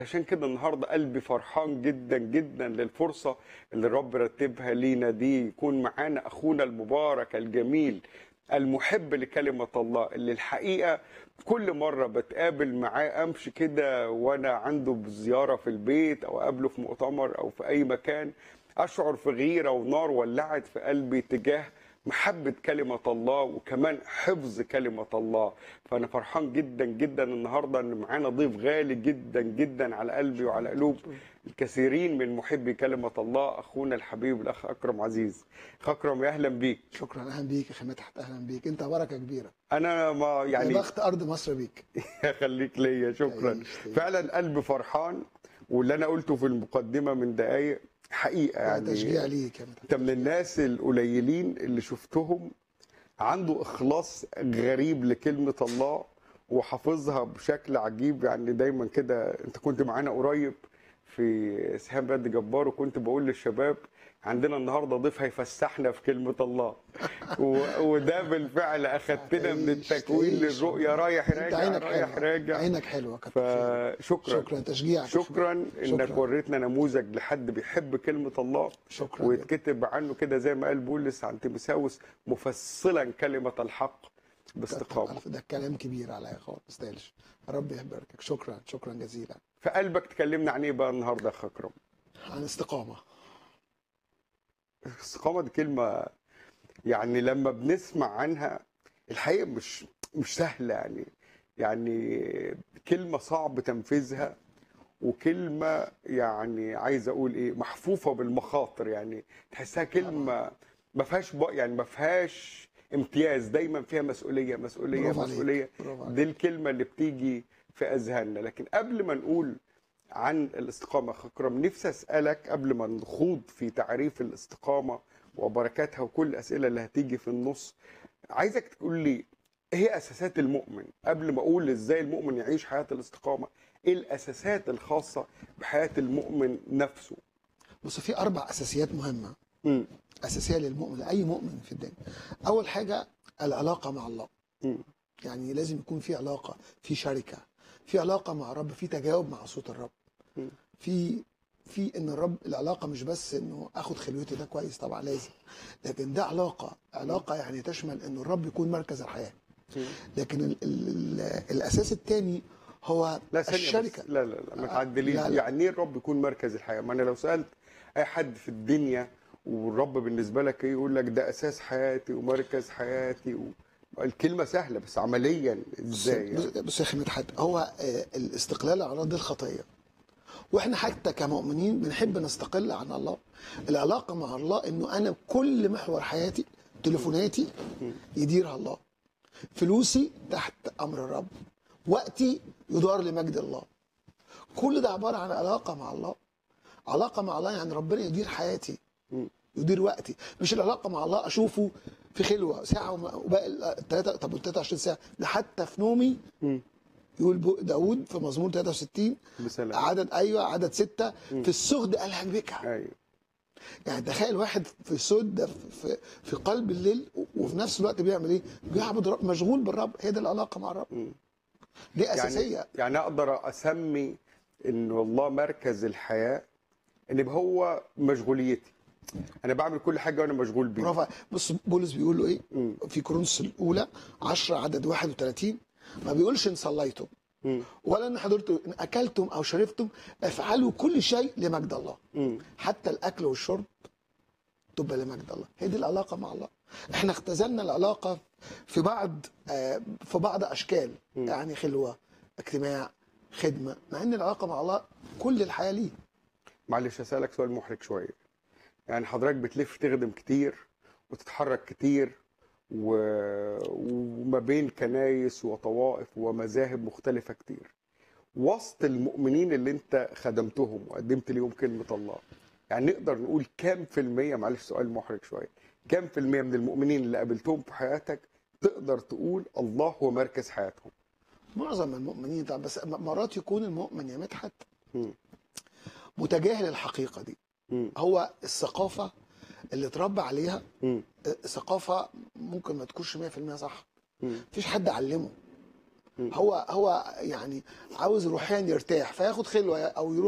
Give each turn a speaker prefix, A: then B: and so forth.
A: عشان كده النهارده قلبي فرحان جدا جدا للفرصه اللي الرب رتبها لينا دي يكون معانا اخونا المبارك الجميل المحب لكلمه الله اللي الحقيقه كل مره بتقابل معاه امشي كده وانا عنده بزياره في البيت او اقابله في مؤتمر او في اي مكان اشعر في غيره ونار ولعت في قلبي تجاه محبة كلمة الله وكمان حفظ كلمة الله فأنا فرحان جدا جدا النهاردة أن معانا ضيف غالي جدا جدا على قلبي وعلى قلوب الكثيرين من محبي كلمة الله أخونا الحبيب الأخ أكرم عزيز أخ أكرم يا أهلا بيك
B: شكرا اهلا بيك يا اخي مدحت اهلا بيك انت بركه كبيره
A: أنا ما
B: يا
A: يعني
B: بخت ارض مصر بيك
A: خليك ليا شكرا
B: تعيش، تعيش.
A: فعلا قلبي فرحان واللي أنا قلته في المقدمة من دقايق حقيقة
B: يعني تشجيع
A: يعني
B: ليك يا مدحت
A: انت من الناس القليلين اللي شفتهم عنده اخلاص غريب لكلمه الله وحافظها بشكل عجيب يعني دايما كده انت كنت معانا قريب في سهام بلد جبار وكنت بقول للشباب عندنا النهارده ضيف هيفسحنا في كلمه الله و- وده بالفعل اخدتنا من
B: تعيش،
A: التكوين
B: تعيش.
A: للرؤيه رايح
B: انت
A: راجع
B: عينك
A: رايح
B: حلوه
A: راجع
B: عينك حلوه كتر خيرك.
A: فشكرا
B: شكرا تشجيع
A: شكرا انك
B: شكراً.
A: وريتنا نموذج لحد بيحب كلمه الله
B: شكرا
A: ويتكتب عنه كده زي ما قال بولس عن تيموساوس مفصلا كلمه الحق باستقامه
B: ده الكلام كبير عليا خالص ما تستاهلش ربي يباركك شكرا شكرا جزيلا
A: فقلبك تكلمنا عن ايه بقى النهارده يا اخ اكرم
B: عن استقامه
A: الاستقامه دي كلمه يعني لما بنسمع عنها الحقيقه مش مش سهله يعني يعني كلمه صعب تنفيذها وكلمه يعني عايز اقول ايه محفوفه بالمخاطر يعني تحسها كلمه ما فيهاش بق- يعني ما فيهاش امتياز دايما فيها مسؤوليه مسؤوليه
B: برافو عليك.
A: مسؤوليه
B: برافو عليك.
A: دي الكلمه اللي بتيجي في اذهاننا لكن قبل ما نقول عن الاستقامه يا أخ اكرم نفسي اسالك قبل ما نخوض في تعريف الاستقامه وبركاتها وكل الاسئله اللي هتيجي في النص عايزك تقول لي ايه هي اساسات المؤمن قبل ما اقول ازاي المؤمن يعيش حياه الاستقامه ايه الاساسات الخاصه بحياه المؤمن نفسه
B: بص في اربع اساسيات مهمه
A: مم.
B: اساسيه للمؤمن لاي مؤمن في الدنيا اول حاجه العلاقه مع الله
A: مم.
B: يعني لازم يكون في علاقه في شركه في علاقه مع الرب في تجاوب مع صوت الرب
A: مم.
B: في في ان الرب العلاقه مش بس انه اخد خلوتي ده كويس طبعا لازم لكن ده علاقه علاقه يعني تشمل ان الرب يكون مركز الحياه
A: مم.
B: لكن ال ال ال الاساس الثاني هو
A: لا ثانية
B: الشركه
A: بس. لا لا لا ما
B: آه،
A: تعدليش
B: لا، لا.
A: يعني ايه الرب يكون مركز الحياه ما انا لو سالت اي حد في الدنيا والرب بالنسبه لك ايه يقول لك ده اساس حياتي ومركز حياتي و... الكلمه سهله بس عمليا ازاي يعني؟
B: بص- بص يا اخي مدحت هو آه، الاستقلال عن الله دي الخطيه واحنا حتى كمؤمنين بنحب نستقل عن الله العلاقه مع الله انه انا كل محور حياتي تليفوناتي يديرها الله فلوسي تحت امر الرب وقتي يدار لمجد الله كل ده عباره عن علاقه مع الله علاقه مع الله يعني ربنا يدير حياتي
A: مم.
B: يدير وقتي مش العلاقه مع الله اشوفه في خلوه ساعه وما- وباقي الثلاثه طب وال 23 ساعه ده حتى في نومي
A: مم.
B: يقول بو- داود في مزمور 63
A: بسلام
B: عدد ايوه عدد ستة في السجد الهج بك
A: ايوه
B: يعني تخيل واحد في سد في في قلب الليل وفي نفس الوقت بيعمل ايه؟ بيعبد رب مشغول بالرب هي دي العلاقه مع الرب
A: مم.
B: دي اساسيه
A: يعني يعني اقدر اسمي انه الله مركز الحياه ان يبقى هو مشغوليتي انا بعمل كل حاجه وانا مشغول بيه
B: برافو عليك. بص بولس بيقول له ايه؟
A: مم.
B: في كورنثوس الاولى 10 عدد 31 ما بيقولش ان صليتم
A: مم.
B: ولا ان حضرتم ان اكلتم او شربتم افعلوا كل شيء لمجد الله
A: مم.
B: حتى الاكل والشرب تبقى لمجد الله هي دي العلاقه مع الله احنا اختزلنا العلاقه في بعض آه، في بعض اشكال
A: مم.
B: يعني خلوه اجتماع خدمه مع ان العلاقه مع الله كل الحياه ليه
A: معلش اسالك سؤال محرج شويه يعني حضرتك بتلف تخدم كتير وتتحرك كتير و... وما بين كنايس وطوائف ومذاهب مختلفه كتير وسط المؤمنين اللي انت خدمتهم وقدمت ليهم كلمه الله يعني نقدر نقول كام في المية معلش سؤال محرج شويه كام في المية من المؤمنين اللي قابلتهم في حياتك تقدر تقول الله هو مركز حياتهم
B: معظم المؤمنين طبعا بس م- مرات يكون المؤمن يا مدحت
A: مم.
B: متجاهل الحقيقه دي
A: مم.
B: هو الثقافه اللي اتربى عليها
A: مم.
B: آه، ثقافه ممكن ما تكونش 100% صح
A: مم.
B: مفيش حد علمه هو هو يعني عاوز روحيا يرتاح فياخد خلوه او يروح